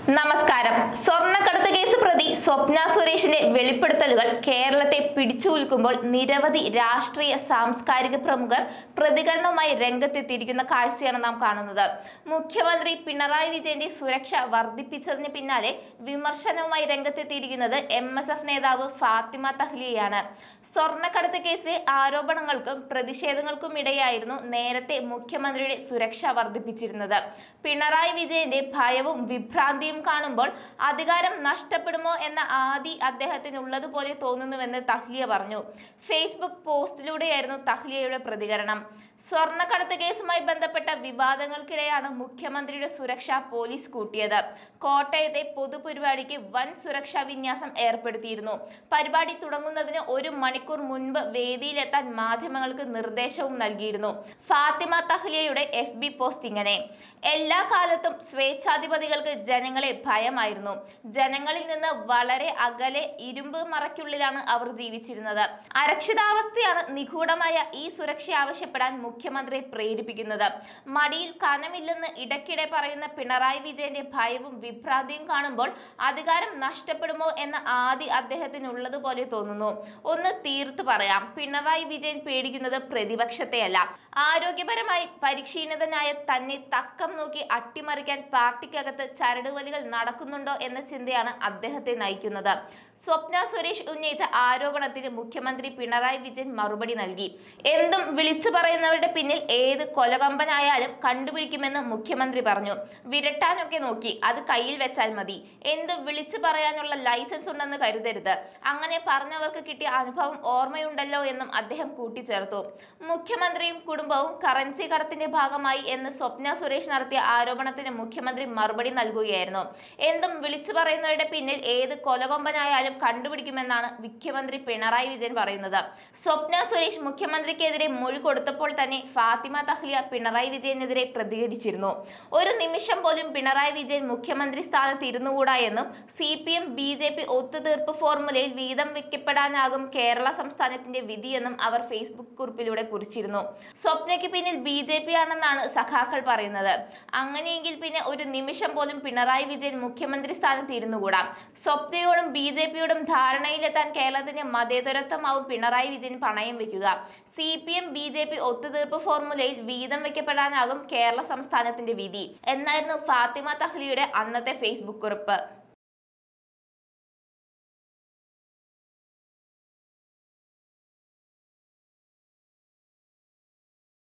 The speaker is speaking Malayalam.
നമസ്കാരം സ്വർണ്ണക്കടത്ത് കേസ് പ്രതി സ്വപ്ന സുരേഷിന്റെ വെളിപ്പെടുത്തലുകൾ കേരളത്തെ പിടിച്ചുകുലുക്കുമ്പോൾ നിരവധി രാഷ്ട്രീയ സാംസ്കാരിക പ്രമുഖർ പ്രതികരണവുമായി രംഗത്തെത്തിയിരിക്കുന്ന കാഴ്ചയാണ് നാം കാണുന്നത് മുഖ്യമന്ത്രി പിണറായി വിജയന്റെ സുരക്ഷ വർദ്ധിപ്പിച്ചതിന് പിന്നാലെ വിമർശനവുമായി രംഗത്തെത്തിയിരിക്കുന്നത് എം എസ് എഫ് നേതാവ് ഫാത്തിമ തഹ്ലിയയാണ് സ്വർണ്ണക്കടത്ത് കേസിലെ ആരോപണങ്ങൾക്കും പ്രതിഷേധങ്ങൾക്കും ഇടയായിരുന്നു നേരത്തെ മുഖ്യമന്ത്രിയുടെ സുരക്ഷ വർദ്ധിപ്പിച്ചിരുന്നത് പിണറായി വിജയന്റെ ഭയവും വിഭ്രാന്തിയും കാണുമ്പോൾ അധികാരം നഷ്ടപ്പെടുമോ എന്ന ആദി അദ്ദേഹത്തിനുള്ളതുപോലെ തോന്നുന്നുവെന്ന് തഹ്ലിയ പറഞ്ഞു ഫേസ്ബുക്ക് പോസ്റ്റിലൂടെയായിരുന്നു തഹ്ലിയയുടെ പ്രതികരണം സ്വർണ്ണക്കടത്ത് കേസുമായി ബന്ധപ്പെട്ട വിവാദങ്ങൾക്കിടെയാണ് മുഖ്യമന്ത്രിയുടെ സുരക്ഷ പോലീസ് കൂട്ടിയത് കോട്ടയത്തെ പൊതുപരിപാടിക്ക് വൻ സുരക്ഷാ വിന്യാസം ഏർപ്പെടുത്തിയിരുന്നു പരിപാടി തുടങ്ങുന്നതിന് ഒരു മണിക്കൂർ മുൻപ് വേദിയിലെത്താൻ മാധ്യമങ്ങൾക്ക് നിർദ്ദേശവും നൽകിയിരുന്നു ഫാത്തിമ തഹ്ലിയയുടെ എഫ് ബി പോസ്റ്റ് ഇങ്ങനെ എല്ലാ കാലത്തും സ്വേച്ഛാധിപതികൾക്ക് ജനങ്ങളെ ഭയമായിരുന്നു ജനങ്ങളിൽ നിന്ന് വളരെ അകലെ ഇരുമ്പ് മറയ്ക്കുള്ളിലാണ് അവർ ജീവിച്ചിരുന്നത് അരക്ഷിതാവസ്ഥയാണ് നിഗൂഢമായ ഈ സുരക്ഷ ആവശ്യപ്പെടാൻ മുഖ്യമന്ത്രിയെ പ്രേരിപ്പിക്കുന്നത് മടിയിൽ കനമില്ലെന്ന് ഇടയ്ക്കിടെ പറയുന്ന പിണറായി വിജയന്റെ ഭയവും വിഭ്രാന്തിയും കാണുമ്പോൾ അധികാരം നഷ്ടപ്പെടുമോ എന്ന ആദി അദ്ദേഹത്തിനുള്ളതുപോലെ തോന്നുന്നു ഒന്ന് തീർത്തു പറയാം പിണറായി വിജയൻ പേടിക്കുന്നത് പ്രതിപക്ഷത്തെയല്ല ആരോഗ്യപരമായി പരിക്ഷീണിതനായ തന്നെ തക്കം നോക്കി അട്ടിമറിക്കാൻ പാർട്ടിക്കകത്ത് ചരടുവലികൾ നടക്കുന്നുണ്ടോ എന്ന ചിന്തയാണ് അദ്ദേഹത്തെ നയിക്കുന്നത് സ്വപ്ന സുരേഷ് ഉന്നയിച്ച ആരോപണത്തിന് മുഖ്യമന്ത്രി പിണറായി വിജയൻ മറുപടി നൽകി എന്തും വിളിച്ചു പറയുന്നവരുടെ പിന്നിൽ ഏത് കൊലകമ്പനായാലും കണ്ടുപിടിക്കുമെന്ന് മുഖ്യമന്ത്രി പറഞ്ഞു വിരട്ടാനൊക്കെ നോക്കി അത് കയ്യിൽ വെച്ചാൽ മതി എന്തും വിളിച്ചു പറയാനുള്ള ലൈസൻസ് ഉണ്ടെന്ന് കരുതരുത് അങ്ങനെ പറഞ്ഞവർക്ക് കിട്ടിയ അനുഭവം ഓർമ്മയുണ്ടല്ലോ എന്നും അദ്ദേഹം കൂട്ടിച്ചേർത്തു മുഖ്യമന്ത്രിയും കുടുംബവും കറൻസി കടത്തിന്റെ ഭാഗമായി എന്ന് സ്വപ്ന സുരേഷ് നടത്തിയ ആരോപണത്തിന് മുഖ്യമന്ത്രി മറുപടി നൽകുകയായിരുന്നു എന്തും വിളിച്ചു പറയുന്നവരുടെ പിന്നിൽ ഏത് കൊലകൊമ്പനായാലും കണ്ടുപിടിക്കുമെന്നാണ് മുഖ്യമന്ത്രി പിണറായി വിജയൻ പറയുന്നത് സ്വപ്ന സുരേഷ് മുഖ്യമന്ത്രിക്കെതിരെ മൊഴി കൊടുത്തപ്പോൾ തന്നെ ഫാത്തിമ തഹ്ലിയ പിണറായി വിജയനെതിരെ പ്രതികരിച്ചിരുന്നു ഒരു നിമിഷം പോലും പിണറായി വിജയൻ മുഖ്യമന്ത്രി സ്ഥാനത്ത് ഇരുന്നുകൂടാ എന്നും C P M B J P ഒത്തുതീർപ്പ് ഫോർമുലയിൽ വീതം വെക്കപ്പെടാനാകും കേരള സംസ്ഥാനത്തിന്റെ വിധിയെന്നും അവർ ഫേസ്ബുക്ക് കുറിപ്പിലൂടെ കുറിച്ചിരുന്നു സ്വപ്നയ്ക്ക് പിന്നിൽ ബി ജെ പി ആണെന്നാണ് സഖാക്കൾ പറയുന്നത് അങ്ങനെയെങ്കിൽ പിന്നെ ഒരു നിമിഷം പോലും പിണറായി വിജയൻ മുഖ്യമന്ത്രി സ്ഥാനത്ത് ഇരുന്നുകൂടാ സ്വപ്നയോടും ബി ജെ പിയോടും ധാരണയിലെത്താൻ കേരളത്തിന്റെ മതേതരത്വമാവും പിണറായി വിജയൻ പണയം വെക്കുക C P M B J P ഒത്തുതീർപ്പ് ഫോർമുലയിൽ വീതം വെക്കപ്പെടാനാകും കേരള സംസ്ഥാനത്തിന്റെ വിധി എന്നായിരുന്നു ഫാത്തിമ തഹ്ലിയുടെ അന്നത്തെ ഫേസ്ബുക്ക് കുറിപ്പ്